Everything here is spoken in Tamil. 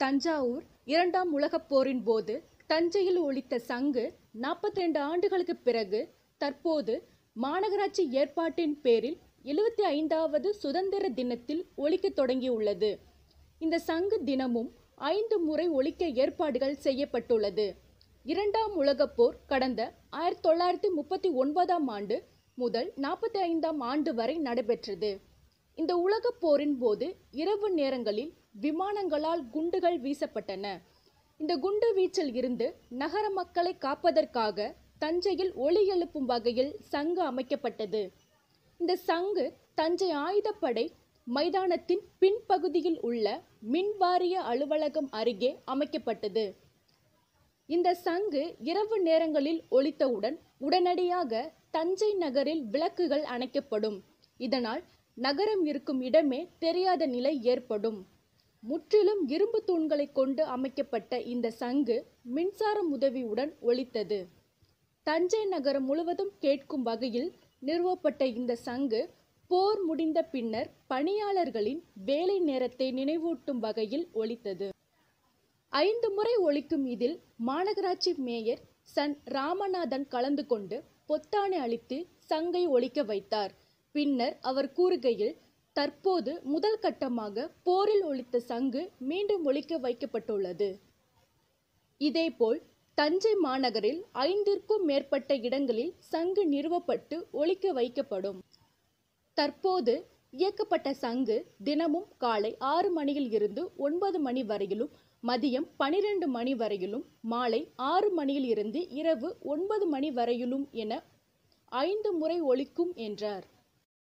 தஞ்சாவூர் இரண்டாம் உலகப் போரின் போது தஞ்சையில் ஒலித்த சங்கு நாற்பத்தி ரெண்டு ஆண்டுகளுக்கு பிறகு தற்போது மாநகராட்சி ஏற்பாட்டின் பேரில் எழுபத்தி ஐந்தாவது சுதந்திர தினத்தில் ஒலிக்கத் தொடங்கியுள்ளது இந்த சங்கு தினமும் ஐந்து முறை ஒலிக்க ஏற்பாடுகள் செய்யப்பட்டுள்ளது இரண்டாம் உலகப் போர் கடந்த ஆயிரத்தி தொள்ளாயிரத்தி முப்பத்தி ஒன்பதாம் ஆண்டு முதல் நாற்பத்தி ஐந்தாம் ஆண்டு வரை நடைபெற்றது இந்த உலகப் போரின் போது இரவு நேரங்களில் விமானங்களால் குண்டுகள் வீசப்பட்டன இந்த குண்டு வீச்சில் இருந்து நகர மக்களை காப்பதற்காக தஞ்சையில் ஒலி எழுப்பும் வகையில் சங்கு அமைக்கப்பட்டது இந்த சங்கு தஞ்சை ஆயுதப்படை மைதானத்தின் பின்பகுதியில் உள்ள மின்வாரிய அலுவலகம் அருகே அமைக்கப்பட்டது இந்த சங்கு இரவு நேரங்களில் ஒலித்தவுடன் உடனடியாக தஞ்சை நகரில் விளக்குகள் அணைக்கப்படும் இதனால் நகரம் இருக்கும் இடமே தெரியாத நிலை ஏற்படும் முற்றிலும் இரும்பு தூண்களை கொண்டு அமைக்கப்பட்ட இந்த சங்கு மின்சாரம் உதவியுடன் ஒலித்தது தஞ்சை நகரம் முழுவதும் கேட்கும் வகையில் நிறுவப்பட்ட இந்த சங்கு போர் முடிந்த பின்னர் பணியாளர்களின் வேலை நேரத்தை நினைவூட்டும் வகையில் ஒலித்தது ஐந்து முறை ஒலிக்கும் இதில் மாநகராட்சி மேயர் சன் ராமநாதன் கலந்து கொண்டு பொத்தானை அளித்து சங்கை ஒலிக்க வைத்தார் பின்னர் அவர் கூறுகையில் தற்போது முதல் கட்டமாக போரில் ஒலித்த சங்கு மீண்டும் ஒலிக்க வைக்கப்பட்டுள்ளது இதேபோல் தஞ்சை மாநகரில் ஐந்திற்கும் மேற்பட்ட இடங்களில் சங்கு நிறுவப்பட்டு ஒலிக்க வைக்கப்படும் தற்போது இயக்கப்பட்ட சங்கு தினமும் காலை ஆறு மணியில் இருந்து ஒன்பது மணி வரையிலும் மதியம் பனிரெண்டு மணி வரையிலும் மாலை ஆறு மணியில் இருந்து இரவு ஒன்பது மணி வரையிலும் என ஐந்து முறை ஒலிக்கும் என்றார்